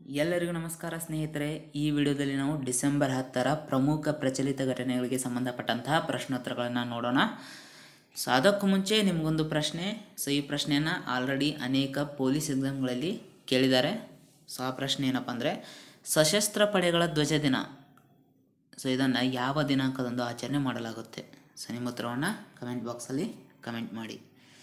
ಎಲ್ಲರಿಗೂ ನಮಸ್ಕಾರ ಸ್ನೇಹಿತರೆ ಈ ವಿಡಿಯೋದಲ್ಲಿ ನಾವು ಡಿಸೆಂಬರ್ ಹತ್ತರ ಪ್ರಮುಖ ಪ್ರಚಲಿತ ಘಟನೆಗಳಿಗೆ ಸಂಬಂಧಪಟ್ಟಂತಹ ಪ್ರಶ್ನೋತ್ತರಗಳನ್ನು ನೋಡೋಣ ಸೊ ಅದಕ್ಕೂ ಮುಂಚೆ ನಿಮಗೊಂದು ಪ್ರಶ್ನೆ ಸೊ ಈ ಪ್ರಶ್ನೆಯನ್ನು ಆಲ್ರೆಡಿ ಅನೇಕ ಪೊಲೀಸ್ ಎಕ್ಸಾಮ್ಗಳಲ್ಲಿ ಕೇಳಿದ್ದಾರೆ ಸೊ ಆ ಪ್ರಶ್ನೆ ಏನಪ್ಪ ಅಂದರೆ ಸಶಸ್ತ್ರ ಪಡೆಗಳ ಧ್ವಜ ದಿನ ಸೊ ಇದನ್ನು ಯಾವ ದಿನಾಂಕದಂದು ಆಚರಣೆ ಮಾಡಲಾಗುತ್ತೆ ಸೊ ನಿಮ್ಮ ಉತ್ತರವನ್ನು ಕಮೆಂಟ್ ಬಾಕ್ಸಲ್ಲಿ ಕಮೆಂಟ್ ಮಾಡಿ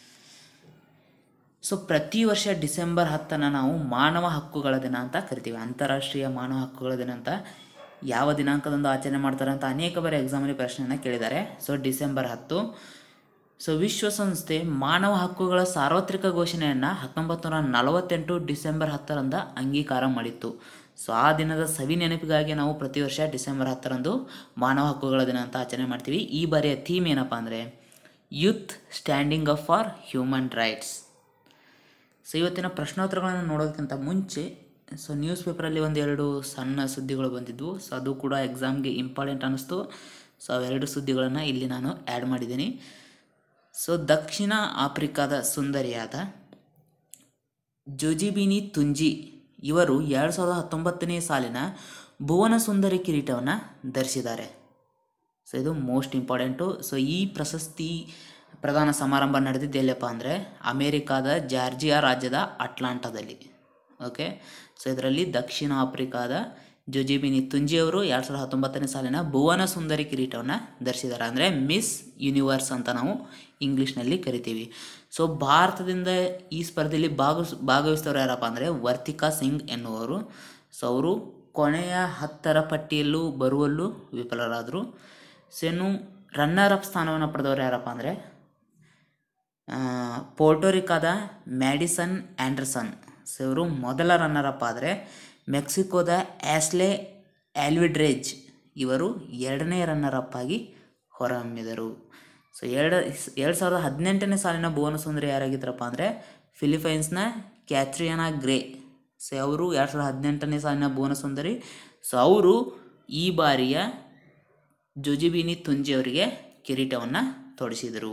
ಸೊ ಪ್ರತಿ ವರ್ಷ ಡಿಸೆಂಬರ್ ಹತ್ತನ್ನು ನಾವು ಮಾನವ ಹಕ್ಕುಗಳ ದಿನ ಅಂತ ಕರಿತೀವಿ ಅಂತಾರಾಷ್ಟ್ರೀಯ ಮಾನವ ಹಕ್ಕುಗಳ ದಿನ ಅಂತ ಯಾವ ದಿನಾಂಕದಂದು ಆಚರಣೆ ಮಾಡ್ತಾರೆ ಅಂತ ಅನೇಕ ಬಾರಿ ಎಕ್ಸಾಮಲ್ಲಿ ಪ್ರಶ್ನೆಯನ್ನು ಕೇಳಿದ್ದಾರೆ ಸೊ ಡಿಸೆಂಬರ್ ಹತ್ತು ಸೊ ವಿಶ್ವಸಂಸ್ಥೆ ಮಾನವ ಹಕ್ಕುಗಳ ಸಾರ್ವತ್ರಿಕ ಘೋಷಣೆಯನ್ನು ಹತ್ತೊಂಬತ್ತು ನೂರ ನಲವತ್ತೆಂಟು ಡಿಸೆಂಬರ್ ಹತ್ತರಂದ ಅಂಗೀಕಾರ ಮಾಡಿತ್ತು ಸೊ ಆ ದಿನದ ಸವಿ ನೆನಪಿಗಾಗಿ ನಾವು ಪ್ರತಿ ವರ್ಷ ಡಿಸೆಂಬರ್ ಹತ್ತರಂದು ಮಾನವ ಹಕ್ಕುಗಳ ದಿನ ಅಂತ ಆಚರಣೆ ಮಾಡ್ತೀವಿ ಈ ಬಾರಿಯ ಥೀಮ್ ಏನಪ್ಪ ಅಂದರೆ youth standing up for human rights so ಇವತ್ತಿನ ಪ್ರಶ್ನೋತ್ತರಗಳನ್ನು ನೋಡೋದಕ್ಕಿಂತ ಮುಂಚೆ ಸೊ ನ್ಯೂಸ್ ಪೇಪರಲ್ಲಿ ಒಂದೆರಡು ಸಣ್ಣ ಸುದ್ದಿಗಳು ಬಂದಿದ್ವು ಸೊ ಅದು ಕೂಡ ಎಕ್ಸಾಮ್ಗೆ ಇಂಪಾರ್ಟೆಂಟ್ ಅನ್ನಿಸ್ತು ಸೊ ಅವೆರಡು ಸುದ್ದಿಗಳನ್ನು ಇಲ್ಲಿ ನಾನು ಆ್ಯಡ್ ಮಾಡಿದ್ದೀನಿ ಸೊ ದಕ್ಷಿಣ ಆಫ್ರಿಕಾದ ಸುಂದರಿಯಾದ ಜೋಜಿಬಿನಿ ತುಂಜಿ ಇವರು ಎರಡು ಸಾವಿರದ ಹತ್ತೊಂಬತ್ತನೇ ಸಾಲಿನ ಭುವನ ಸುಂದರಿ ಕಿರೀಟವನ್ನು ಧರಿಸಿದ್ದಾರೆ ಸೊ ಇದು ಮೋಸ್ಟ್ ಇಂಪಾರ್ಟೆಂಟು ಸೊ ಈ ಪ್ರಶಸ್ತಿ ಪ್ರದಾನ ಸಮಾರಂಭ ನಡೆದಿದ್ದು ಎಲ್ಲಪ್ಪ ಅಂದರೆ ಅಮೇರಿಕಾದ ಜಾರ್ಜಿಯಾ ರಾಜ್ಯದ ಅಟ್ಲಾಂಟಾದಲ್ಲಿ ಓಕೆ ಸೊ ಇದರಲ್ಲಿ ದಕ್ಷಿಣ ಆಫ್ರಿಕಾದ ಜೊಜಿಬಿನಿ ತುಂಜಿಯವರು ಎರಡು ಸಾವಿರದ ಹತ್ತೊಂಬತ್ತನೇ ಸಾಲಿನ ಭುವನ ಸುಂದರಿ ಕಿರೀಟವನ್ನು ಧರಿಸಿದ್ದಾರೆ ಅಂದರೆ ಮಿಸ್ ಯೂನಿವರ್ಸ್ ಅಂತ ನಾವು ಇಂಗ್ಲೀಷ್ನಲ್ಲಿ ಕರಿತೀವಿ ಸೊ ಭಾರತದಿಂದ ಈ ಸ್ಪರ್ಧೆಯಲ್ಲಿ ಭಾಗವಹಿಸ್ ಭಾಗವಹಿಸಿದವರು ಯಾರಪ್ಪ ಅಂದರೆ ವರ್ತಿಕಾ ಸಿಂಗ್ ಎನ್ನುವರು ಸೊ ಅವರು ಕೊನೆಯ ಹತ್ತರ ಪಟ್ಟಿಯಲ್ಲೂ ಬರುವಲ್ಲೂ ವಿಫಲರಾದರು ಸೊ ಇನ್ನು ರನ್ನರ್ ಅಪ್ ಸ್ಥಾನವನ್ನು ಪಡೆದವರು ಯಾರಪ್ಪ ಅಂದರೆ ಪೋರ್ಟೋರಿಕಾದ ಮ್ಯಾಡಿಸನ್ ಆ್ಯಂಡರ್ಸನ್ ಸೊ ಇವರು ಮೊದಲ ರನ್ನರ್ ಅಪ್ ಆದರೆ ಮೆಕ್ಸಿಕೋದ ಆ್ಯಸ್ಲೆ ಆಲ್ವಿಡ್ರೇಜ್ ಇವರು ಎರಡನೇ ರನ್ನರ್ ಅಪ್ ಆಗಿ ಹೊರಹೊಮ್ಮಿದರು ಸೊ ಎರಡು ಎರಡು ಸಾವಿರದ ಹದಿನೆಂಟನೇ ಸಾಲಿನ ಭುವನ ಸುಂದರಿ ಯಾರಾಗಿದ್ದರಪ್ಪ ಅಂದರೆ ಫಿಲಿಪೈನ್ಸ್ನ ಕ್ಯಾಥ್ರಿಯಾನಾ ಗ್ರೇ ಸೊ ಅವರು ಎರಡು ಸಾವಿರದ ಹದಿನೆಂಟನೇ ಸಾಲಿನ ಭುವನ ಸುಂದರಿ ಸೊ ಅವರು ಈ ಬಾರಿಯ ಜೋಜಿಬಿನಿ ತುಂಜಿ ಅವರಿಗೆ ಕಿರೀಟವನ್ನು ತೊಡಿಸಿದರು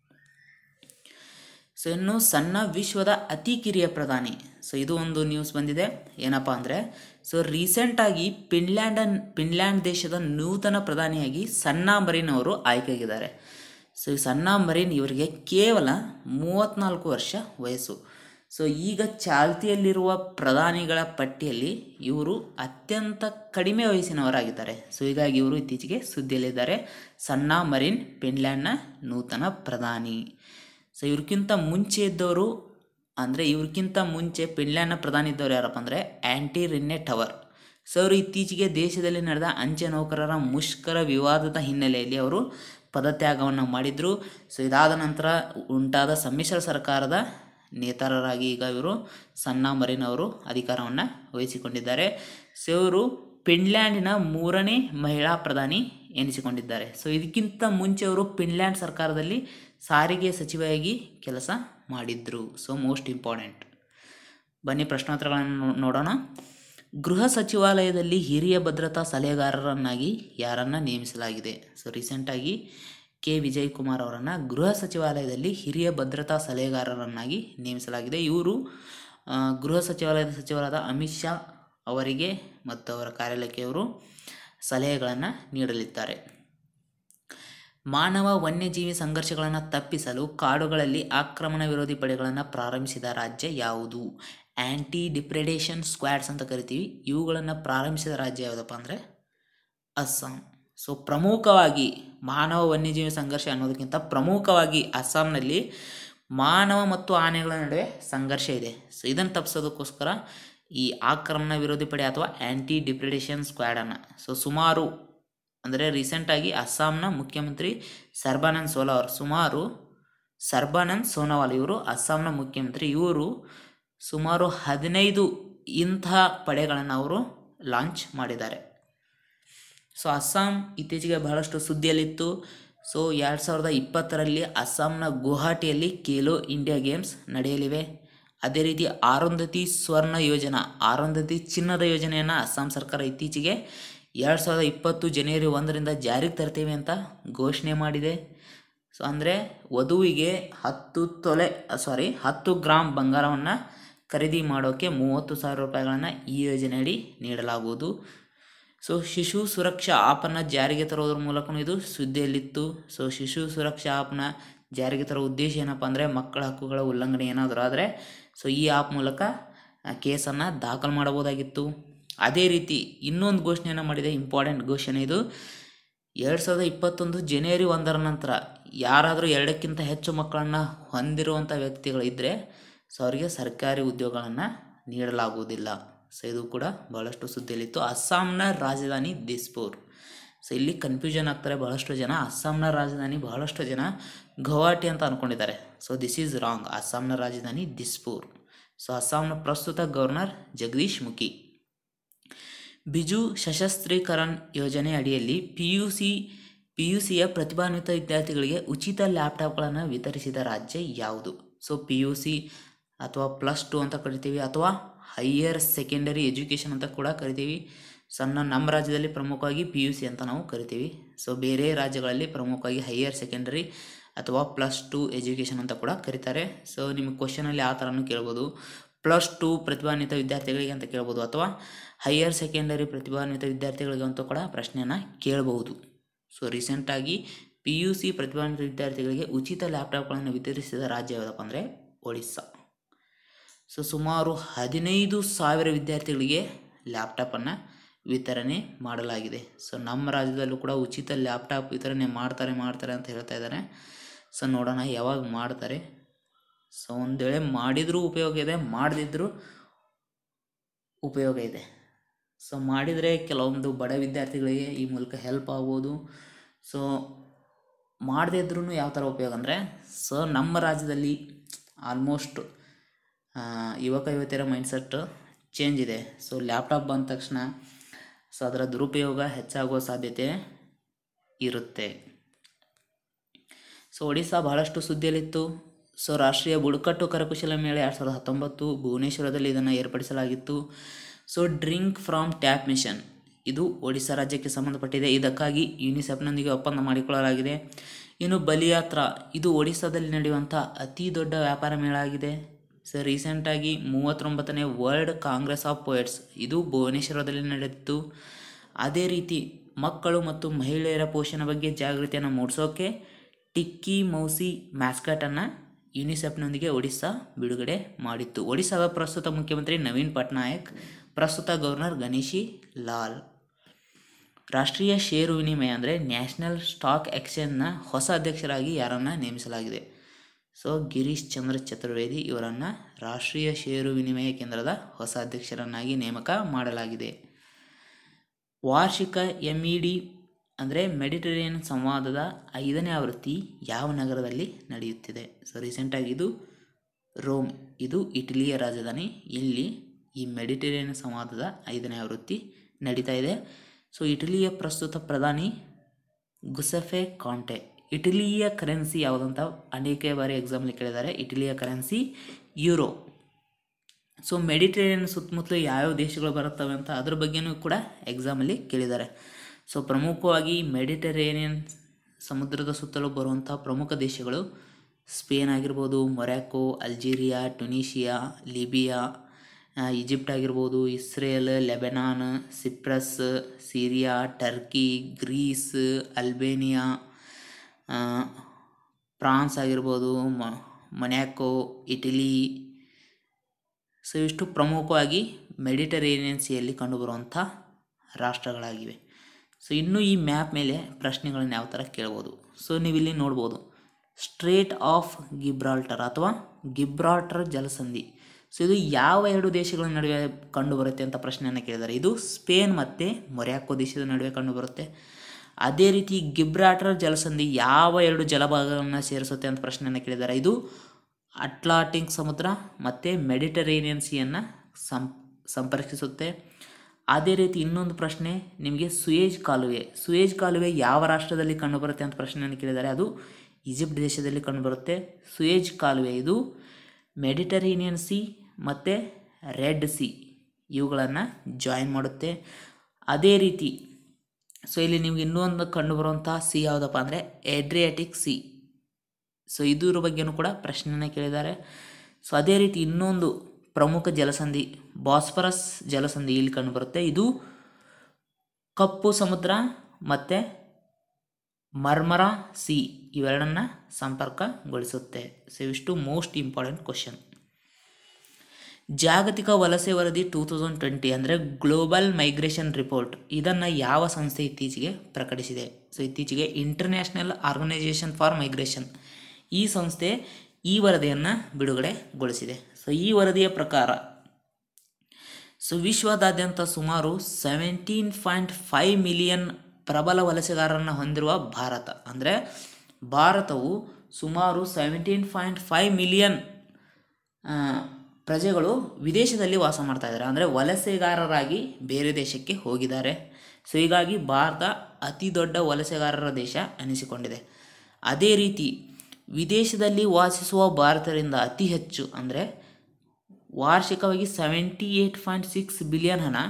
ಸೊ ಇನ್ನು ಸಣ್ಣ ವಿಶ್ವದ ಅತಿ ಕಿರಿಯ ಪ್ರಧಾನಿ ಸೊ ಇದು ಒಂದು ನ್ಯೂಸ್ ಬಂದಿದೆ ಏನಪ್ಪ ಅಂದರೆ ಸೊ ರೀಸೆಂಟಾಗಿ ಫಿನ್ಲ್ಯಾಂಡ್ ಫಿನ್ಲ್ಯಾಂಡ್ ದೇಶದ ನೂತನ ಪ್ರಧಾನಿಯಾಗಿ ಸಣ್ಣ ಮರಿನ್ ಅವರು ಆಯ್ಕೆಯಾಗಿದ್ದಾರೆ ಸೊ ಈ ಸಣ್ಣ ಮರಿನ್ ಇವರಿಗೆ ಕೇವಲ ಮೂವತ್ತ್ನಾಲ್ಕು ವರ್ಷ ವಯಸ್ಸು ಸೊ ಈಗ ಚಾಲ್ತಿಯಲ್ಲಿರುವ ಪ್ರಧಾನಿಗಳ ಪಟ್ಟಿಯಲ್ಲಿ ಇವರು ಅತ್ಯಂತ ಕಡಿಮೆ ವಯಸ್ಸಿನವರಾಗಿದ್ದಾರೆ ಸೊ ಹೀಗಾಗಿ ಇವರು ಇತ್ತೀಚೆಗೆ ಸುದ್ದಿಯಲ್ಲಿದ್ದಾರೆ ಸಣ್ಣ ಮರಿನ್ ಫಿನ್ಲ್ಯಾಂಡ್ನ ನೂತನ ಪ್ರಧಾನಿ ಸೊ ಇವ್ರಿಗಿಂತ ಮುಂಚೆ ಇದ್ದವರು ಅಂದರೆ ಇವ್ರಿಗಿಂತ ಮುಂಚೆ ಫಿನ್ಲ್ಯಾಂಡ್ನ ಪ್ರಧಾನಿ ಇದ್ದವರು ಯಾರಪ್ಪ ಅಂದರೆ ಆ್ಯಂಟಿ ರಿನ್ನೆ ಟವರ್ ಸೊ ಅವರು ಇತ್ತೀಚೆಗೆ ದೇಶದಲ್ಲಿ ನಡೆದ ಅಂಚೆ ನೌಕರರ ಮುಷ್ಕರ ವಿವಾದದ ಹಿನ್ನೆಲೆಯಲ್ಲಿ ಅವರು ಪದತ್ಯಾಗವನ್ನು ಮಾಡಿದರು ಸೊ ಇದಾದ ನಂತರ ಉಂಟಾದ ಸಮ್ಮಿಶ್ರ ಸರ್ಕಾರದ ನೇತಾರರಾಗಿ ಈಗ ಇವರು ಸಣ್ಣ ಮರಿನ್ ಅವರು ಅಧಿಕಾರವನ್ನು ವಹಿಸಿಕೊಂಡಿದ್ದಾರೆ ಸೊ ಇವರು ಫಿನ್ಲ್ಯಾಂಡಿನ ಮೂರನೇ ಮಹಿಳಾ ಪ್ರಧಾನಿ ಎನಿಸಿಕೊಂಡಿದ್ದಾರೆ ಸೊ ಇದಕ್ಕಿಂತ ಮುಂಚೆ ಅವರು ಫಿನ್ಲ್ಯಾಂಡ್ ಸರ್ಕಾರದಲ್ಲಿ ಸಾರಿಗೆ ಸಚಿವೆಯಾಗಿ ಕೆಲಸ ಮಾಡಿದ್ರು ಸೊ ಮೋಸ್ಟ್ ಇಂಪಾರ್ಟೆಂಟ್ ಬನ್ನಿ ಪ್ರಶ್ನೋತ್ತರಗಳನ್ನು ನೋಡೋಣ ಗೃಹ ಸಚಿವಾಲಯದಲ್ಲಿ ಹಿರಿಯ ಭದ್ರತಾ ಸಲಹೆಗಾರರನ್ನಾಗಿ ಯಾರನ್ನು ನೇಮಿಸಲಾಗಿದೆ ಸೊ ರೀಸೆಂಟಾಗಿ ಕೆ ವಿಜಯ್ ಕುಮಾರ್ ಅವರನ್ನು ಗೃಹ ಸಚಿವಾಲಯದಲ್ಲಿ ಹಿರಿಯ ಭದ್ರತಾ ಸಲಹೆಗಾರರನ್ನಾಗಿ ನೇಮಿಸಲಾಗಿದೆ ಇವರು ಗೃಹ ಸಚಿವಾಲಯದ ಸಚಿವರಾದ ಅಮಿತ್ ಶಾ ಅವರಿಗೆ ಮತ್ತು ಅವರ ಕಾರ್ಯಾಲಯಕ್ಕೆ ಅವರು ಸಲಹೆಗಳನ್ನು ನೀಡಲಿದ್ದಾರೆ ಮಾನವ ವನ್ಯಜೀವಿ ಸಂಘರ್ಷಗಳನ್ನು ತಪ್ಪಿಸಲು ಕಾಡುಗಳಲ್ಲಿ ಆಕ್ರಮಣ ವಿರೋಧಿ ಪಡೆಗಳನ್ನು ಪ್ರಾರಂಭಿಸಿದ ರಾಜ್ಯ ಯಾವುದು ಆ್ಯಂಟಿ ಡಿಪ್ರೆಡೇಷನ್ ಸ್ಕ್ವಾಡ್ಸ್ ಅಂತ ಕರಿತೀವಿ ಇವುಗಳನ್ನು ಪ್ರಾರಂಭಿಸಿದ ರಾಜ್ಯ ಯಾವುದಪ್ಪ ಅಂದರೆ ಅಸ್ಸಾಂ ಸೊ ಪ್ರಮುಖವಾಗಿ ಮಾನವ ವನ್ಯಜೀವಿ ಸಂಘರ್ಷ ಅನ್ನೋದಕ್ಕಿಂತ ಪ್ರಮುಖವಾಗಿ ಅಸ್ಸಾಂನಲ್ಲಿ ಮಾನವ ಮತ್ತು ಆನೆಗಳ ನಡುವೆ ಸಂಘರ್ಷ ಇದೆ ಸೊ ಇದನ್ನು ತಪ್ಪಿಸೋದಕ್ಕೋಸ್ಕರ ಈ ಆಕ್ರಮಣ ವಿರೋಧಿ ಪಡೆ ಅಥವಾ ಆ್ಯಂಟಿ ಡಿಪ್ರೆಡೇಷನ್ ಸ್ಕ್ವಾಡನ್ನು ಸೊ ಸುಮಾರು ಅಂದರೆ ರೀಸೆಂಟಾಗಿ ಅಸ್ಸಾಂನ ಮುಖ್ಯಮಂತ್ರಿ ಸರ್ಬಾನಂದ್ ಸೋನೋವಾಲ್ ಸುಮಾರು ಸರ್ಬಾನಂದ್ ಸೋನೋವಾಲ್ ಇವರು ಅಸ್ಸಾಂನ ಮುಖ್ಯಮಂತ್ರಿ ಇವರು ಸುಮಾರು ಹದಿನೈದು ಇಂತಹ ಪಡೆಗಳನ್ನು ಅವರು ಲಾಂಚ್ ಮಾಡಿದ್ದಾರೆ ಸೊ ಅಸ್ಸಾಂ ಇತ್ತೀಚೆಗೆ ಬಹಳಷ್ಟು ಸುದ್ದಿಯಲ್ಲಿತ್ತು ಸೊ ಎರಡು ಸಾವಿರದ ಇಪ್ಪತ್ತರಲ್ಲಿ ಅಸ್ಸಾಂನ ಗುವಾಹಟಿಯಲ್ಲಿ ಖೇಲೋ ಇಂಡಿಯಾ ಗೇಮ್ಸ್ ನಡೆಯಲಿವೆ ಅದೇ ರೀತಿ ಆರುಂಧತಿ ಸ್ವರ್ಣ ಯೋಜನಾ ಆರುಂಧತಿ ಚಿನ್ನದ ಯೋಜನೆಯನ್ನು ಅಸ್ಸಾಂ ಸರ್ಕಾರ ಇತ್ತೀಚೆಗೆ ಎರಡು ಸಾವಿರದ ಇಪ್ಪತ್ತು ಜನವರಿ ಒಂದರಿಂದ ಜಾರಿಗೆ ತರ್ತೇವೆ ಅಂತ ಘೋಷಣೆ ಮಾಡಿದೆ ಸೊ ಅಂದರೆ ವಧುವಿಗೆ ಹತ್ತು ತೊಲೆ ಸಾರಿ ಹತ್ತು ಗ್ರಾಮ್ ಬಂಗಾರವನ್ನು ಖರೀದಿ ಮಾಡೋಕ್ಕೆ ಮೂವತ್ತು ಸಾವಿರ ರೂಪಾಯಿಗಳನ್ನು ಈ ಯೋಜನೆಯಡಿ ನೀಡಲಾಗುವುದು ಸೊ ಶಿಶು ಸುರಕ್ಷಾ ಆ್ಯಪನ್ನು ಜಾರಿಗೆ ತರೋದ್ರ ಮೂಲಕ ಇದು ಸುದ್ದಿಯಲ್ಲಿತ್ತು ಸೊ ಶಿಶು ಸುರಕ್ಷಾ ಆ್ಯಪ್ನ ಜಾರಿಗೆ ತರೋ ಉದ್ದೇಶ ಏನಪ್ಪ ಅಂದರೆ ಮಕ್ಕಳ ಹಕ್ಕುಗಳ ಉಲ್ಲಂಘನೆ ಏನಾದರೂ ಆದರೆ ಸೊ ಈ ಆ್ಯಪ್ ಮೂಲಕ ಕೇಸನ್ನು ದಾಖಲು ಮಾಡಬಹುದಾಗಿತ್ತು ಅದೇ ರೀತಿ ಇನ್ನೊಂದು ಘೋಷಣೆಯನ್ನು ಮಾಡಿದೆ ಇಂಪಾರ್ಟೆಂಟ್ ಘೋಷಣೆ ಇದು ಎರಡು ಸಾವಿರದ ಇಪ್ಪತ್ತೊಂದು ಜನವರಿ ಒಂದರ ನಂತರ ಯಾರಾದರೂ ಎರಡಕ್ಕಿಂತ ಹೆಚ್ಚು ಮಕ್ಕಳನ್ನು ಹೊಂದಿರುವಂಥ ವ್ಯಕ್ತಿಗಳಿದ್ದರೆ ಸೊ ಅವರಿಗೆ ಸರ್ಕಾರಿ ಉದ್ಯೋಗಗಳನ್ನು ನೀಡಲಾಗುವುದಿಲ್ಲ ಸೊ ಇದು ಕೂಡ ಬಹಳಷ್ಟು ಸುದ್ದಿಯಲ್ಲಿತ್ತು ಅಸ್ಸಾಂನ ರಾಜಧಾನಿ ದಿಸ್ಪುರ್ ಸೊ ಇಲ್ಲಿ ಕನ್ಫ್ಯೂಷನ್ ಆಗ್ತಾರೆ ಬಹಳಷ್ಟು ಜನ ಅಸ್ಸಾಂನ ರಾಜಧಾನಿ ಬಹಳಷ್ಟು ಜನ ಗುವಾಹಟಿ ಅಂತ ಅಂದ್ಕೊಂಡಿದ್ದಾರೆ ಸೊ ದಿಸ್ ಈಸ್ ರಾಂಗ್ ಅಸ್ಸಾಂನ ರಾಜಧಾನಿ ದಿಸ್ಪುರ್ ಸೊ ಅಸ್ಸಾಂನ ಪ್ರಸ್ತುತ ಗವರ್ನರ್ ಜಗದೀಶ್ ಮುಖಿ ಬಿಜು ಸಶಸ್ತ್ರೀಕರಣ್ ಯೋಜನೆ ಅಡಿಯಲ್ಲಿ P U C P U ಸಿಯ ಪ್ರತಿಭಾನ್ವಿತ ವಿದ್ಯಾರ್ಥಿಗಳಿಗೆ ಉಚಿತ ಲ್ಯಾಪ್ಟಾಪ್ಗಳನ್ನು ವಿತರಿಸಿದ ರಾಜ್ಯ ಯಾವುದು ಸೊ ಪಿ ಯು ಸಿ ಅಥವಾ ಪ್ಲಸ್ ಟು ಅಂತ ಕರಿತೀವಿ ಅಥವಾ ಹೈಯರ್ ಸೆಕೆಂಡರಿ ಎಜುಕೇಷನ್ ಅಂತ ಕೂಡ ಕರಿತೀವಿ ಸಣ್ಣ ನಮ್ಮ ರಾಜ್ಯದಲ್ಲಿ ಪ್ರಮುಖವಾಗಿ ಪಿ ಯು ಸಿ ಅಂತ ನಾವು ಕರಿತೀವಿ ಸೊ ಬೇರೆ ರಾಜ್ಯಗಳಲ್ಲಿ ಪ್ರಮುಖವಾಗಿ ಹೈಯರ್ ಸೆಕೆಂಡರಿ ಅಥವಾ ಪ್ಲಸ್ ಟು ಎಜುಕೇಷನ್ ಅಂತ ಕೂಡ ಕರೀತಾರೆ ಸೊ ನಿಮಗೆ ಕ್ವಶನಲ್ಲಿ ಆ ಥರನೂ ಕೇಳ್ಬೋದು ಪ್ಲಸ್ ಟು ಪ್ರತಿಭಾನ್ವಿತ ವಿದ್ಯಾರ್ಥಿಗಳಿಗೆ ಅಂತ ಕೇಳ್ಬೋದು ಅಥವಾ ಹೈಯರ್ ಸೆಕೆಂಡರಿ ಪ್ರತಿಭಾನ್ವಿತ ವಿದ್ಯಾರ್ಥಿಗಳಿಗೆ ಅಂತ ಕೂಡ ಪ್ರಶ್ನೆಯನ್ನು ಕೇಳಬಹುದು ಸೊ ರೀಸೆಂಟಾಗಿ ಪಿ ಯು ಸಿ ಪ್ರತಿಭಾನ್ವಿತ ವಿದ್ಯಾರ್ಥಿಗಳಿಗೆ ಉಚಿತ ಲ್ಯಾಪ್ಟಾಪ್ಗಳನ್ನು ವಿತರಿಸಿದ ರಾಜ್ಯ ಯಾವುದಪ್ಪ ಅಂದರೆ ಒಡಿಸ್ಸಾ ಸೊ ಸುಮಾರು ಹದಿನೈದು ಸಾವಿರ ವಿದ್ಯಾರ್ಥಿಗಳಿಗೆ ಲ್ಯಾಪ್ಟಾಪನ್ನು ವಿತರಣೆ ಮಾಡಲಾಗಿದೆ ಸೊ ನಮ್ಮ ರಾಜ್ಯದಲ್ಲೂ ಕೂಡ ಉಚಿತ ಲ್ಯಾಪ್ಟಾಪ್ ವಿತರಣೆ ಮಾಡ್ತಾರೆ ಮಾಡ್ತಾರೆ ಅಂತ ಹೇಳ್ತಾ ಇದ್ದಾರೆ ಸೊ ನೋಡೋಣ ಯಾವಾಗ ಮಾಡ್ತಾರೆ ಸೊ ಒಂದು ವೇಳೆ ಮಾಡಿದರೂ ಉಪಯೋಗ ಇದೆ ಮಾಡದಿದ್ದರೂ ಉಪಯೋಗ ಇದೆ ಸೊ ಮಾಡಿದರೆ ಕೆಲವೊಂದು ಬಡ ವಿದ್ಯಾರ್ಥಿಗಳಿಗೆ ಈ ಮೂಲಕ ಹೆಲ್ಪ್ ಆಗ್ಬೋದು ಸೊ ಮಾಡದೇ ಇದ್ರೂ ಯಾವ ಥರ ಉಪಯೋಗ ಅಂದರೆ ಸೊ ನಮ್ಮ ರಾಜ್ಯದಲ್ಲಿ ಆಲ್ಮೋಸ್ಟ್ ಯುವಕ ಯುವತಿಯರ ಮೈಂಡ್ಸೆಟ್ ಚೇಂಜ್ ಇದೆ ಸೊ ಲ್ಯಾಪ್ಟಾಪ್ ಬಂದ ತಕ್ಷಣ ಸೊ ಅದರ ದುರುಪಯೋಗ ಹೆಚ್ಚಾಗುವ ಸಾಧ್ಯತೆ ಇರುತ್ತೆ ಸೊ ಒಡಿಸ್ಸಾ ಬಹಳಷ್ಟು ಸುದ್ದಿಯಲ್ಲಿತ್ತು ಸೊ ರಾಷ್ಟ್ರೀಯ ಬುಡಕಟ್ಟು ಕರಕುಶಲ ಮೇಳ ಎರಡು ಸಾವಿರದ ಹತ್ತೊಂಬತ್ತು ಭುವನೇಶ್ವರದಲ್ಲಿ ಇದನ್ನು ಏರ್ಪಡಿಸಲಾಗಿತ್ತು so drink from tap mission ಇದು ಒಡಿಶಾ ರಾಜ್ಯಕ್ಕೆ ಸಂಬಂಧಪಟ್ಟಿದೆ ಇದಕ್ಕಾಗಿ ಯುನಿಸೆಫ್ನೊಂದಿಗೆ ಒಪ್ಪಂದ ಮಾಡಿಕೊಳ್ಳಲಾಗಿದೆ ಇನ್ನು ಬಲಿಯಾತ್ರ ಇದು ಒಡಿಸ್ಸಾದಲ್ಲಿ ನಡೆಯುವಂಥ ಅತಿ ದೊಡ್ಡ ವ್ಯಾಪಾರ ಮೇಳ ಆಗಿದೆ ಸೊ ರೀಸೆಂಟಾಗಿ ಮೂವತ್ತೊಂಬತ್ತನೇ ವರ್ಲ್ಡ್ ಕಾಂಗ್ರೆಸ್ ಆಫ್ ಪೋಯಟ್ಸ್ ಇದು ಭುವನೇಶ್ವರದಲ್ಲಿ ನಡೆದಿತ್ತು ಅದೇ ರೀತಿ ಮಕ್ಕಳು ಮತ್ತು ಮಹಿಳೆಯರ ಪೋಷಣೆ ಬಗ್ಗೆ ಜಾಗೃತಿಯನ್ನು ಮೂಡಿಸೋಕೆ ಟಿಕ್ಕಿ ಮೌಸಿ ಮ್ಯಾಸ್ಕಟನ್ನು ಯುನಿಸೆಫ್ನೊಂದಿಗೆ ಒಡಿಸ್ಸಾ ಬಿಡುಗಡೆ ಮಾಡಿತ್ತು ಒಡಿಸ್ಸಾದ ಪ್ರಸ್ತುತ ಮುಖ್ಯಮಂತ್ರಿ ನವೀನ್ ಪಟ್ನಾಯಕ್ ಪ್ರಸ್ತುತ ಗವರ್ನರ್ ಗಣೇಶಿ ಲಾಲ್ ರಾಷ್ಟ್ರೀಯ ಷೇರು ವಿನಿಮಯ ಅಂದರೆ ನ್ಯಾಷನಲ್ ಸ್ಟಾಕ್ ಎಕ್ಸ್ಚೇಂಜ್ನ ಹೊಸ ಅಧ್ಯಕ್ಷರಾಗಿ ಯಾರನ್ನು ನೇಮಿಸಲಾಗಿದೆ ಸೊ ಗಿರೀಶ್ ಚಂದ್ರ ಚತುರ್ವೇದಿ ಇವರನ್ನು ರಾಷ್ಟ್ರೀಯ ಷೇರು ವಿನಿಮಯ ಕೇಂದ್ರದ ಹೊಸ ಅಧ್ಯಕ್ಷರನ್ನಾಗಿ ನೇಮಕ ಮಾಡಲಾಗಿದೆ ವಾರ್ಷಿಕ ಎಮ್ ಇ ಡಿ ಅಂದರೆ ಮೆಡಿಟರೇನಿಯನ್ ಸಂವಾದದ ಐದನೇ ಆವೃತ್ತಿ ಯಾವ ನಗರದಲ್ಲಿ ನಡೆಯುತ್ತಿದೆ ಸೊ ರೀಸೆಂಟಾಗಿ ಇದು ರೋಮ್ ಇದು ಇಟಲಿಯ ರಾಜಧಾನಿ ಇಲ್ಲಿ ಈ ಮೆಡಿಟರೇನಿಯನ್ ಸಂವಾದದ ಐದನೇ ಆವೃತ್ತಿ ನಡೀತಾ ಇದೆ ಸೊ ಇಟಲಿಯ ಪ್ರಸ್ತುತ ಪ್ರಧಾನಿ ಗುಸೆಫೆ ಕಾಂಟೆ ಇಟಲಿಯ ಕರೆನ್ಸಿ ಯಾವುದಂತ ಅನೇಕ ಬಾರಿ ಎಕ್ಸಾಮ್ಲಿ ಕೇಳಿದ್ದಾರೆ ಇಟಲಿಯ ಕರೆನ್ಸಿ ಯೂರೋ ಸೊ ಮೆಡಿಟರೇನಿಯನ್ ಸುತ್ತಮುತ್ತಲು ಯಾವ್ಯಾವ ದೇಶಗಳು ಬರುತ್ತವೆ ಅಂತ ಅದ್ರ ಬಗ್ಗೆನೂ ಕೂಡ ಎಕ್ಸಾಮಲ್ಲಿ ಕೇಳಿದ್ದಾರೆ ಸೊ ಪ್ರಮುಖವಾಗಿ ಮೆಡಿಟರೇನಿಯನ್ ಸಮುದ್ರದ ಸುತ್ತಲೂ ಬರುವಂಥ ಪ್ರಮುಖ ದೇಶಗಳು ಸ್ಪೇನ್ ಆಗಿರ್ಬೋದು ಮೊರ್ಯಾಕೋ ಅಲ್ಜೀರಿಯಾ ಟ್ಯುನೀಷಿಯಾ ಲಿಬಿಯಾ ಆ, ಈಜಿಪ್ಟ್ ಆಗಿರ್ಬೋದು Israel Lebanon Cyprus Syria Turkey Greece Albania ಆ, ಫ್ರಾನ್ಸ್ ಆಗಿರ್ಬೋದು ಮ ಮೊನ್ಯಾಕೋ ಇಟಲಿ ಸೊ ಇಷ್ಟು ಪ್ರಮುಖವಾಗಿ ಮೆಡಿಟರೇನಿಯನ್ ಸಿಯಲ್ಲಿ ಕಂಡುಬರುವಂಥ ರಾಷ್ಟ್ರಗಳಾಗಿವೆ ಸೊ ಇನ್ನು ಈ ಮ್ಯಾಪ್ ಮೇಲೆ ಪ್ರಶ್ನೆಗಳನ್ನು ಯಾವ ಥರ ಕೇಳ್ಬೋದು ಸೊ ನೀವಿಲ್ಲಿ ನೋಡ್ಬೋದು ಸ್ಟ್ರೇಟ್ ಆಫ್ ಗಿಬ್ರಾಲ್ಟರ್ ಅಥವಾ ಗಿಬ್ರಾಲ್ಟರ್ ಜಲಸಂಧಿ ಸೊ ಇದು ಯಾವ ಎರಡು ದೇಶಗಳ ನಡುವೆ ಕಂಡುಬರುತ್ತೆ ಅಂತ ಪ್ರಶ್ನೆಯನ್ನು ಕೇಳಿದ್ದಾರೆ ಇದು ಸ್ಪೇನ್ ಮತ್ತು ಮೊರ್ಯಾಕೋ ದೇಶದ ನಡುವೆ ಕಂಡುಬರುತ್ತೆ ಅದೇ ರೀತಿ ಗಿಬ್ರಾಲ್ಟರ್ ಜಲಸಂಧಿ ಯಾವ ಎರಡು ಜಲಭಾಗಗಳನ್ನು ಸೇರಿಸುತ್ತೆ ಅಂತ ಪ್ರಶ್ನೆಯನ್ನು ಕೇಳಿದ್ದಾರೆ ಇದು ಅಟ್ಲಾಂಟಿಕ್ ಸಮುದ್ರ ಮತ್ತು ಮೆಡಿಟರೇನಿಯನ್ ಸಿಯನ್ನು ಸಂ ಸಂಪರ್ಕಿಸುತ್ತೆ ಅದೇ ರೀತಿ ಇನ್ನೊಂದು ಪ್ರಶ್ನೆ ನಿಮಗೆ ಸುಯೇಜ್ ಕಾಲುವೆ ಸುಯೇಜ್ ಕಾಲುವೆ ಯಾವ ರಾಷ್ಟ್ರದಲ್ಲಿ ಕಂಡುಬರುತ್ತೆ ಅಂತ ಪ್ರಶ್ನೆಯನ್ನು ಕೇಳಿದ್ದಾರೆ ಅದು ಈಜಿಪ್ಟ್ ದೇಶದಲ್ಲಿ ಕಂಡುಬರುತ್ತೆ ಸುಯೇಜ್ ಕಾಲುವೆ ಇದು ಮೆಡಿಟರೇನಿಯನ್ ಸಿ ಮತ್ತು ರೆಡ್ ಸಿ ಇವುಗಳನ್ನು ಜಾಯಿನ್ ಮಾಡುತ್ತೆ ಅದೇ ರೀತಿ ಸೊ ಇಲ್ಲಿ ನಿಮ್ಗೆ ಇನ್ನೊಂದು ಕಂಡುಬರುವಂಥ ಸಿ ಯಾವುದಪ್ಪ ಅಂದರೆ ಎಡ್ರಿಯಾಟಿಕ್ ಸಿ ಸೊ ಇದರ ಬಗ್ಗೆನೂ ಕೂಡ ಪ್ರಶ್ನೆಯನ್ನು ಕೇಳಿದ್ದಾರೆ ಸೊ ಅದೇ ರೀತಿ ಇನ್ನೊಂದು ಪ್ರಮುಖ ಜಲಸಂಧಿ ಬಾಸ್ಫರಸ್ ಜಲಸಂಧಿ ಇಲ್ಲಿ ಕಂಡುಬರುತ್ತೆ ಇದು ಕಪ್ಪು ಸಮುದ್ರ ಮತ್ತು ಮರ್ಮರ ಸಿ ಇವೆರಡನ್ನ ಸಂಪರ್ಕಗೊಳಿಸುತ್ತೆ ಸೊ ಇವಿಷ್ಟು ಮೋಸ್ಟ್ ಇಂಪಾರ್ಟೆಂಟ್ ಕ್ವಶನ್ ಜಾಗತಿಕ ವಲಸೆ ವರದಿ ಟೂ ತೌಸಂಡ್ ಟ್ವೆಂಟಿ ಅಂದರೆ ಗ್ಲೋಬಲ್ ಮೈಗ್ರೇಷನ್ ರಿಪೋರ್ಟ್ ಇದನ್ನು ಯಾವ ಸಂಸ್ಥೆ ಇತ್ತೀಚೆಗೆ ಪ್ರಕಟಿಸಿದೆ ಸೊ ಇತ್ತೀಚೆಗೆ ಇಂಟರ್ನ್ಯಾಷನಲ್ ಆರ್ಗನೈಸೇಷನ್ ಫಾರ್ ಮೈಗ್ರೇಷನ್ ಈ ಸಂಸ್ಥೆ ಈ ವರದಿಯನ್ನು ಬಿಡುಗಡೆಗೊಳಿಸಿದೆ ಸೊ ಈ ವರದಿಯ ಪ್ರಕಾರ ಸೊ ವಿಶ್ವದಾದ್ಯಂತ ಸುಮಾರು ಸೆವೆಂಟೀನ್ ಪಾಯಿಂಟ್ ಫೈವ್ ಮಿಲಿಯನ್ ಪ್ರಬಲ ವಲಸೆಗಾರರನ್ನು ಹೊಂದಿರುವ ಭಾರತ ಅಂದರೆ ಭಾರತವು ಸುಮಾರು ಸೆವೆಂಟೀನ್ ಪಾಯಿಂಟ್ ಫೈವ್ ಮಿಲಿಯನ್ ಪ್ರಜೆಗಳು ವಿದೇಶದಲ್ಲಿ ವಾಸ ಮಾಡ್ತಾ ಇದ್ದಾರೆ ಅಂದರೆ ವಲಸೆಗಾರರಾಗಿ ಬೇರೆ ದೇಶಕ್ಕೆ ಹೋಗಿದ್ದಾರೆ ಸೊ ಹೀಗಾಗಿ ಭಾರತ ಅತಿ ದೊಡ್ಡ ವಲಸೆಗಾರರ ದೇಶ ಅನಿಸಿಕೊಂಡಿದೆ ಅದೇ ರೀತಿ ವಿದೇಶದಲ್ಲಿ ವಾಸಿಸುವ ಭಾರತರಿಂದ ಅತಿ ಹೆಚ್ಚು ಅಂದರೆ ವಾರ್ಷಿಕವಾಗಿ seventy eight point six billion ಹಣ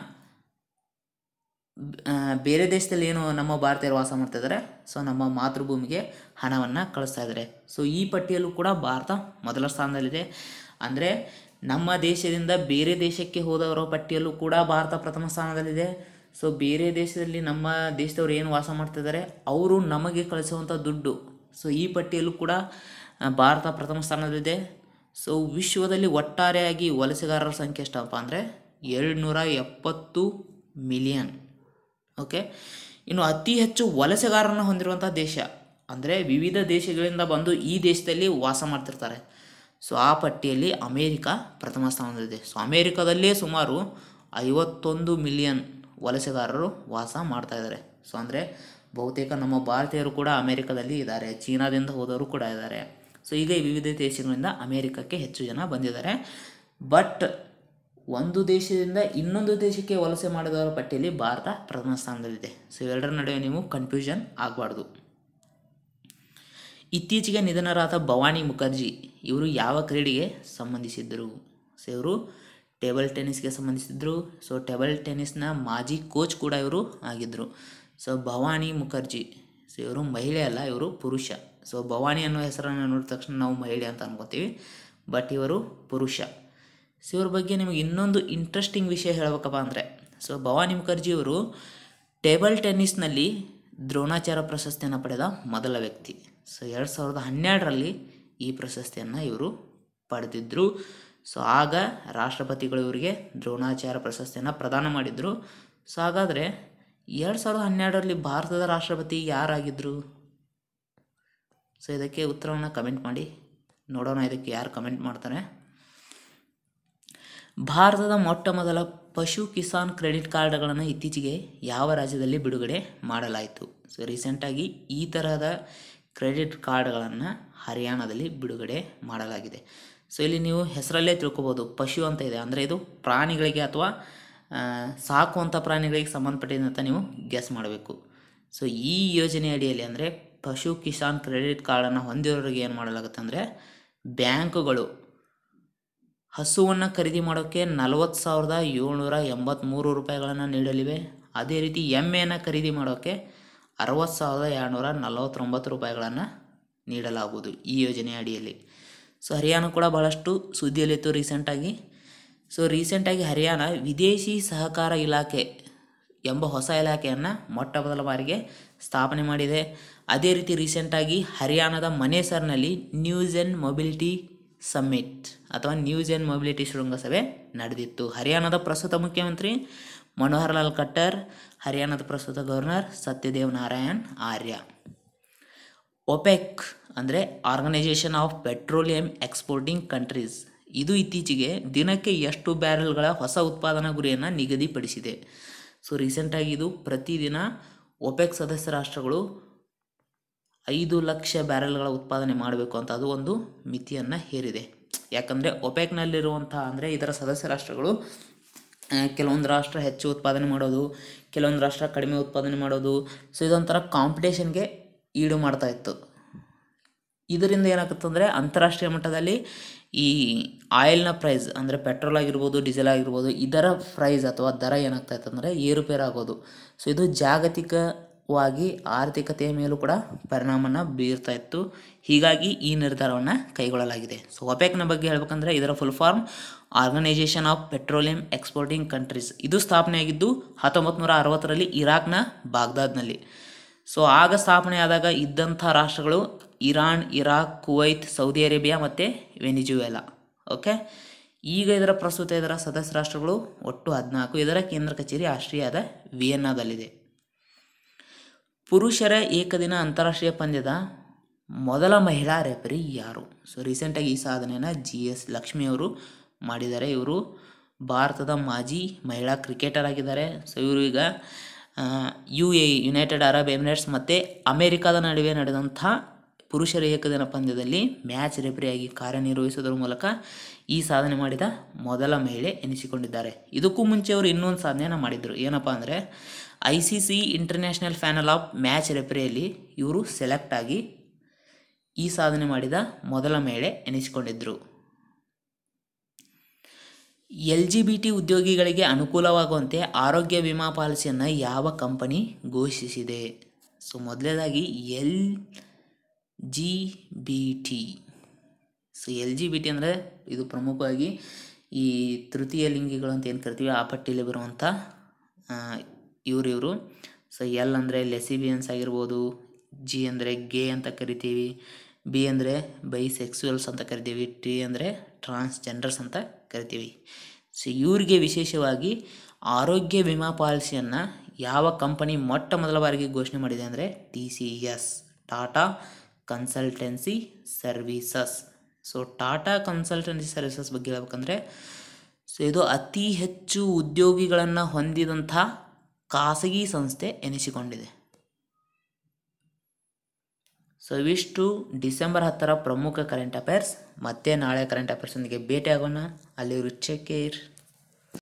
ಆ, ಬೇರೆ ದೇಶದಲ್ಲಿ ಏನು ನಮ್ಮ ಭಾರತೀಯರು ವಾಸ ಮಾಡ್ತಾ ಇದ್ದಾರೆ ಸೊ ನಮ್ಮ ಮಾತೃಭೂಮಿಗೆ ಹಣವನ್ನು ಕಳಿಸ್ತಾ ಇದ್ದಾರೆ ಸೊ ಈ ಪಟ್ಟಿಯಲ್ಲೂ ಕೂಡ ಭಾರತ ಮೊದಲ ಸ್ಥಾನದಲ್ಲಿದೆ ಅಂದರೆ ನಮ್ಮ ದೇಶದಿಂದ ಬೇರೆ ದೇಶಕ್ಕೆ ಹೋದವರ ಪಟ್ಟಿಯಲ್ಲೂ ಕೂಡ ಭಾರತ ಪ್ರಥಮ ಸ್ಥಾನದಲ್ಲಿದೆ ಸೊ ಬೇರೆ ದೇಶದಲ್ಲಿ ನಮ್ಮ ದೇಶದವರು ಏನು ವಾಸ ಮಾಡ್ತಿದ್ದಾರೆ ಅವರು ನಮಗೆ ಕಳಿಸುವಂಥ ದುಡ್ಡು ಸೊ ಈ ಪಟ್ಟಿಯಲ್ಲೂ ಕೂಡ ಆ, ಭಾರತ ಪ್ರಥಮ ಸ್ಥಾನದಲ್ಲಿದೆ ಸೊ ವಿಶ್ವದಲ್ಲಿ ಒಟ್ಟಾರೆಯಾಗಿ ವಲಸೆಗಾರರ ಸಂಖ್ಯೆ ಎಷ್ಟಪ್ಪ ಅಂದರೆ ಏಳ್ನೂರ ಎಪ್ಪತ್ತು ಮಿಲಿಯನ್ ಓಕೆ ಇನ್ನು ಅತಿ ಹೆಚ್ಚು ವಲಸೆಗಾರರನ್ನು ಹೊಂದಿರುವಂಥ ದೇಶ ಅಂದರೆ ವಿವಿಧ ದೇಶಗಳಿಂದ ಬಂದು ಈ ದೇಶದಲ್ಲಿ ವಾಸ ಮಾಡ್ತಿರ್ತಾರೆ ಸೊ ಆ ಪಟ್ಟಿಯಲ್ಲಿ ಅಮೇರಿಕಾ ಪ್ರಥಮ ಸ್ಥಾನದಲ್ಲಿದೆ ಸೊ ಅಮೇರಿಕಾದಲ್ಲೇ ಸುಮಾರು ಐವತ್ತೊಂದು ಮಿಲಿಯನ್ ವಲಸೆಗಾರರು ವಾಸ ಮಾಡ್ತಾ ಇದ್ದಾರೆ ಸೊ ಅಂದರೆ ಬಹುತೇಕ ನಮ್ಮ ಭಾರತೀಯರು ಕೂಡ ಅಮೇರಿಕಾದಲ್ಲಿ ಇದ್ದಾರೆ ಚೀನಾದಿಂದ ಹೋದವರು ಕೂಡ ಇದ್ದಾರೆ ಸೊ ಈಗ ಈ ವಿವಿಧ ದೇಶಗಳಿಂದ ಅಮೇರಿಕಕ್ಕೆ ಹೆಚ್ಚು ಜನ ಬಂದಿದ್ದಾರೆ ಬಟ್ ಒಂದು ದೇಶದಿಂದ ಇನ್ನೊಂದು ದೇಶಕ್ಕೆ ವಲಸೆ ಮಾಡಿದವರ ಪಟ್ಟಿಯಲ್ಲಿ ಭಾರತ ಪ್ರಥಮ ಸ್ಥಾನದಲ್ಲಿದೆ ಸೊ ಇವೆರಡರ ನಡುವೆ ನೀವು ಕನ್ಫ್ಯೂಷನ್ ಆಗಬಾರ್ದು ಇತ್ತೀಚೆಗೆ ನಿಧನರಾದ ಭವಾನಿ ಮುಖರ್ಜಿ ಇವರು ಯಾವ ಕ್ರೀಡೆಗೆ ಸಂಬಂಧಿಸಿದ್ದರು ಸೊ ಇವರು ಟೇಬಲ್ ಟೆನ್ನಿಸ್ಗೆ ಸಂಬಂಧಿಸಿದ್ರು ಸೊ ಟೇಬಲ್ ಟೆನ್ನಿಸ್ನ ಮಾಜಿ ಕೋಚ್ ಕೂಡ ಇವರು ಆಗಿದ್ದರು ಸೊ ಭವಾನಿ ಮುಖರ್ಜಿ ಸೊ ಇವರು ಮಹಿಳೆ ಅಲ್ಲ ಇವರು ಪುರುಷ ಸೊ ಭವಾನಿ ಅನ್ನೋ ಹೆಸರನ್ನು ನೋಡಿದ ತಕ್ಷಣ ನಾವು ಮಹಿಳೆ ಅಂತ ಅನ್ಕೋತೀವಿ ಬಟ್ ಇವರು ಪುರುಷ ಸೊ ಇವ್ರ ಬಗ್ಗೆ ನಿಮಗೆ ಇನ್ನೊಂದು ಇಂಟ್ರೆಸ್ಟಿಂಗ್ ವಿಷಯ ಹೇಳಬೇಕಪ್ಪ ಅಂದರೆ ಸೊ ಭವಾನಿ ಮುಖರ್ಜಿ ಅವರು ಟೇಬಲ್ ಟೆನ್ನಿಸ್ನಲ್ಲಿ ದ್ರೋಣಾಚಾರ್ಯ ಪ್ರಶಸ್ತಿಯನ್ನು ಪಡೆದ ಮೊದಲ ವ್ಯಕ್ತಿ ಸೊ ಎರಡು ಸಾವಿರದ ಹನ್ನೆರಡರಲ್ಲಿ ಈ ಪ್ರಶಸ್ತಿಯನ್ನು ಇವರು ಪಡೆದಿದ್ದರು ಸೊ ಆಗ ರಾಷ್ಟ್ರಪತಿಗಳು ಇವರಿಗೆ ದ್ರೋಣಾಚಾರ್ಯ ಪ್ರಶಸ್ತಿಯನ್ನು ಪ್ರದಾನ ಮಾಡಿದರು ಸೊ ಹಾಗಾದರೆ ಎರಡು ಸಾವಿರದ ಹನ್ನೆರಡರಲ್ಲಿ ಭಾರತದ ರಾಷ್ಟ್ರಪತಿ ಯಾರಾಗಿದ್ದರು ಸೊ ಇದಕ್ಕೆ ಉತ್ತರವನ್ನು ಕಮೆಂಟ್ ಮಾಡಿ ನೋಡೋಣ ಇದಕ್ಕೆ ಯಾರು ಕಮೆಂಟ್ ಮಾಡ್ತಾರೆ ಭಾರತದ ಮೊಟ್ಟ ಮೊದಲ ಪಶು ಕಿಸಾನ್ ಕ್ರೆಡಿಟ್ ಕಾರ್ಡ್ಗಳನ್ನು ಇತ್ತೀಚೆಗೆ ಯಾವ ರಾಜ್ಯದಲ್ಲಿ ಬಿಡುಗಡೆ ಮಾಡಲಾಯಿತು ಸೊ ರೀಸೆಂಟಾಗಿ ಈ ತರಹದ ಕ್ರೆಡಿಟ್ ಕಾರ್ಡ್ಗಳನ್ನು ಹರಿಯಾಣದಲ್ಲಿ ಬಿಡುಗಡೆ ಮಾಡಲಾಗಿದೆ ಸೊ ಇಲ್ಲಿ ನೀವು ಹೆಸರಲ್ಲೇ ತಿಳ್ಕೊಬೋದು ಪಶು ಅಂತ ಇದೆ ಅಂದರೆ ಇದು ಪ್ರಾಣಿಗಳಿಗೆ ಅಥವಾ ಆ, ಸಾಕುವಂಥ ಪ್ರಾಣಿಗಳಿಗೆ ಸಂಬಂಧಪಟ್ಟಿದಂತ ನೀವು ಗೆಸ್ ಮಾಡಬೇಕು ಸೊ ಈ ಯೋಜನೆ ಅಡಿಯಲ್ಲಿ ಅಂದರೆ ಪಶು ಕಿಸಾನ್ ಕ್ರೆಡಿಟ್ ಕಾರ್ಡನ್ನು ಹೊಂದಿರೋರಿಗೆ ಏನು ಮಾಡಲಾಗುತ್ತೆ ಅಂದರೆ ಬ್ಯಾಂಕುಗಳು ಹಸುವನ್ನು ಖರೀದಿ ಮಾಡೋಕ್ಕೆ ನಲವತ್ತು ಸಾವಿರದ ಏಳ್ನೂರ ಎಂಬತ್ತ್ಮೂರು ರೂಪಾಯಿಗಳನ್ನು ನೀಡಲಿವೆ ಅದೇ ರೀತಿ ಎಮ್ಮೆಯನ್ನು ಖರೀದಿ ಮಾಡೋಕ್ಕೆ ಅರವತ್ತು ಸಾವಿರದ ಎರಡುನೂರ ನಲವತ್ತೊಂಬತ್ತು ರೂಪಾಯಿಗಳನ್ನು ನೀಡಲಾಗುವುದು ಈ ಯೋಜನೆಯ ಅಡಿಯಲ್ಲಿ ಸೊ ಹರಿಯಾಣ ಕೂಡ ಭಾಳಷ್ಟು ಸುದ್ದಿಯಲ್ಲಿತ್ತು ರೀಸೆಂಟಾಗಿ ಸೊ ರೀಸೆಂಟಾಗಿ ಹರಿಯಾಣ ವಿದೇಶಿ ಸಹಕಾರ ಇಲಾಖೆ ಎಂಬ ಹೊಸ ಇಲಾಖೆಯನ್ನು ಮೊಟ್ಟ ಮೊದಲ ಬಾರಿಗೆ ಸ್ಥಾಪನೆ ಮಾಡಿದೆ ಅದೇ ರೀತಿ ರೀಸೆಂಟಾಗಿ ಹರಿಯಾಣದ ಮನೇಸರ್ನಲ್ಲಿ ನ್ಯೂಸ್ ಆ್ಯಂಡ್ ಮೊಬಿಲಿಟಿ ಸಮ್ಮಿಟ್ ಅಥವಾ ನ್ಯೂಸ್ ಆ್ಯಂಡ್ ಮೊಬಿಲಿಟಿ ಶೃಂಗಸಭೆ ನಡೆದಿತ್ತು ಹರಿಯಾಣದ ಪ್ರಸ್ತುತ ಮುಖ್ಯಮಂತ್ರಿ ಮನೋಹರ್ ಲಾಲ್ ಖಟ್ಟರ್ ಹರಿಯಾಣದ ಪ್ರಸ್ತುತ ಗವರ್ನರ್ ಸತ್ಯದೇವ್ ನಾರಾಯಣ್ ಆರ್ಯ ಒಪೆಕ್ ಅಂದರೆ organisation of petroleum exporting countries ಇದು ಇತ್ತೀಚೆಗೆ ದಿನಕ್ಕೆ ಎಷ್ಟು ಬ್ಯಾರೆಲ್ಗಳ ಹೊಸ ಉತ್ಪಾದನಾ ಗುರಿಯನ್ನು ನಿಗದಿಪಡಿಸಿದೆ ಸೊ ರೀಸೆಂಟಾಗಿ ಇದು ಪ್ರತಿದಿನ ಒಪೆಕ್ ಸದಸ್ಯ ರಾಷ್ಟ್ರಗಳು ಐದು ಲಕ್ಷ ಬ್ಯಾರೆಲ್ಗಳ ಉತ್ಪಾದನೆ ಮಾಡಬೇಕು ಅಂತ ಅದು ಒಂದು ಮಿತಿಯನ್ನು ಹೇರಿದೆ ಯಾಕಂದರೆ ಒಪೆಕ್ನಲ್ಲಿರುವಂಥ ಅಂದರೆ ಇದರ ಸದಸ್ಯ ರಾಷ್ಟ್ರಗಳು ಆ, ಕೆಲವೊಂದು ರಾಷ್ಟ್ರ ಹೆಚ್ಚು ಉತ್ಪಾದನೆ ಮಾಡೋದು ಕೆಲವೊಂದು ರಾಷ್ಟ್ರ ಕಡಿಮೆ ಉತ್ಪಾದನೆ ಮಾಡೋದು ಸೊ ಇದೊಂಥರ ಕಾಂಪಿಟೇಷನ್ಗೆ ಈಡು ಮಾಡ್ತಾ ಇತ್ತು ಇದರಿಂದ ಏನಾಗುತ್ತಂದರೆ ಅಂತಾರಾಷ್ಟ್ರೀಯ ಮಟ್ಟದಲ್ಲಿ ಈ ಆಯಿಲ್ನ ಪ್ರೈಸ್ ಅಂದರೆ ಪೆಟ್ರೋಲ್ ಆಗಿರ್ಬೋದು ಡೀಸೆಲ್ ಆಗಿರ್ಬೋದು ಇದರ ಪ್ರೈಸ್ ಅಥವಾ ದರ ಏನಾಗ್ತಾ ಇತ್ತು ಅಂದರೆ ಏರುಪೇರು ಆಗೋದು ಸೊ ಇದು ಜಾಗತಿಕ ವಾಗಿ ಆರ್ಥಿಕತೆಯ ಮೇಲೂ ಕೂಡ ಪರಿಣಾಮನ ಬೀರ್ತಾ ಇತ್ತು ಹೀಗಾಗಿ ಈ ನಿರ್ಧಾರವನ್ನು ಕೈಗೊಳ್ಳಲಾಗಿದೆ ಸೊ ಒಪೆಕ್ನ ಬಗ್ಗೆ ಹೇಳ್ಬೇಕಂದ್ರೆ ಇದರ full form organisation of petroleum exporting countries ಇದು ಸ್ಥಾಪನೆಯಾಗಿದ್ದು ಹತ್ತೊಂಬತ್ತು ನೂರ ಅರವತ್ತರಲ್ಲಿ ಇರಾಕ್ನ ಬಾಗ್ದಾದ್ನಲ್ಲಿ ಸೊ ಆಗ ಸ್ಥಾಪನೆ ಆದಾಗ ಇದ್ದಂಥ ರಾಷ್ಟ್ರಗಳು Iran Iraq Kuwait Saudi Arabia ಮತ್ತು ವೆನಿಜುವೆಲಾ ಓಕೆ ಈಗ ಇದರ ಪ್ರಸ್ತುತ ಇದರ ಸದಸ್ಯ ರಾಷ್ಟ್ರಗಳು ಒಟ್ಟು ಹದಿನಾಲ್ಕು ಇದರ ಕೇಂದ್ರ ಕಚೇರಿ ಆಸ್ಟ್ರಿಯಾದ ವಿಯೆನ್ನಾದಲ್ಲಿದೆ ಪುರುಷರ ಏಕದಿನ ಅಂತಾರಾಷ್ಟ್ರೀಯ ಪಂದ್ಯದ ಮೊದಲ ಮಹಿಳಾ ರೆಫರಿ ಯಾರು ಸೊ ರೀಸೆಂಟಾಗಿ ಈ ಸಾಧನೆಯನ್ನು ಜಿ ಎಸ್ ಲಕ್ಷ್ಮಿ ಅವರು ಮಾಡಿದ್ದಾರೆ ಇವರು ಭಾರತದ ಮಾಜಿ ಮಹಿಳಾ ಕ್ರಿಕೆಟರ್ ಆಗಿದ್ದಾರೆ ಸೊ ಇವರು ಈಗ U A United Arab Emirates ಮತ್ತು ಅಮೆರಿಕದ ನಡುವೆ ನಡೆದಂಥ ಪುರುಷರ ಏಕದಿನ ಪಂದ್ಯದಲ್ಲಿ ಮ್ಯಾಚ್ ರೆಫರಿಯಾಗಿ ಕಾರ್ಯನಿರ್ವಹಿಸುವುದರ ಮೂಲಕ ಈ ಸಾಧನೆ ಮಾಡಿದ ಮೊದಲ ಮಹಿಳೆ ಎನಿಸಿಕೊಂಡಿದ್ದಾರೆ ಇದಕ್ಕೂ ಮುಂಚೆ ಅವರು ಇನ್ನೊಂದು ಸಾಧನೆಯನ್ನು ಮಾಡಿದರು ಏನಪ್ಪ ಅಂದರೆ I C C international panel of match ರೆಫರಿಯಲ್ಲಿ ಇವರು ಸೆಲೆಕ್ಟ್ ಆಗಿ ಈ ಸಾಧನೆ ಮಾಡಿದ ಮೊದಲ ಮಹಿಳೆ ಎನಿಸಿಕೊಂಡಿದ್ದರು ಎಲ್ ಜಿ ಬಿ ಟಿ ಉದ್ಯೋಗಿಗಳಿಗೆ ಅನುಕೂಲವಾಗುವಂತೆ ಆರೋಗ್ಯ ವಿಮಾ ಪಾಲಿಸಿಯನ್ನು ಯಾವ ಕಂಪನಿ ಘೋಷಿಸಿದೆ ಸೊ ಮೊದಲನೇದಾಗಿ L G B T so L G B T ಅಂದರೆ ಇದು ಪ್ರಮುಖವಾಗಿ ಈ ತೃತೀಯ ಲಿಂಗಿಗಳು ಅಂತ ಏನು ಕರಿತೀವಿ ಆ ಪಟ್ಟಿಯಲ್ಲಿ ಬರುವಂಥ ಇವರು ಇವರು ಸೊ ಎಲ್ ಅಂದರೆ ಲೆಸಿಬಿಯನ್ಸ್ ಆಗಿರ್ಬೋದು ಜಿ ಅಂದರೆ ಗೆ ಅಂತ ಕರಿತೀವಿ ಬಿ ಅಂದರೆ ಬೈ ಸೆಕ್ಸುವಲ್ಸ್ ಅಂತ ಕರಿತೀವಿ ಟಿ ಅಂದರೆ ಟ್ರಾನ್ಸ್ಜೆಂಡರ್ಸ್ ಅಂತ ಕರಿತೀವಿ ಸೊ ಇವರಿಗೆ ವಿಶೇಷವಾಗಿ ಆರೋಗ್ಯ ವಿಮಾ ಪಾಲಿಸಿಯನ್ನು ಯಾವ ಕಂಪನಿ ಮೊಟ್ಟ ಮೊದಲ ಬಾರಿಗೆ ಘೋಷಣೆ ಮಾಡಿದೆ ಅಂದರೆ T C S Tata consultancy services so Tata consultancy services ಬಗ್ಗೆ ಹೇಳ್ಬೇಕಂದ್ರೆ ಸೊ ಇದು ಅತಿ ಹೆಚ್ಚು ಉದ್ಯೋಗಿಗಳನ್ನು ಹೊಂದಿದಂಥ ಖಾಸಗಿ ಸಂಸ್ಥೆ ಎನಿಸಿಕೊಂಡಿದೆ ಸೊ ಇವಿಷ್ಟು ಡಿಸೆಂಬರ್ ಹತ್ತರ ಪ್ರಮುಖ ಕರೆಂಟ್ ಅಫೇರ್ಸ್ ಮತ್ತೆ ನಾಳೆ ಕರೆಂಟ್ ಅಫೇರ್ಸ್ನೊಂದಿಗೆ ಭೇಟಿಯಾಗೋಣ ಅಲ್ಲಿವರು ಚೆಕ್ ಕೇರ್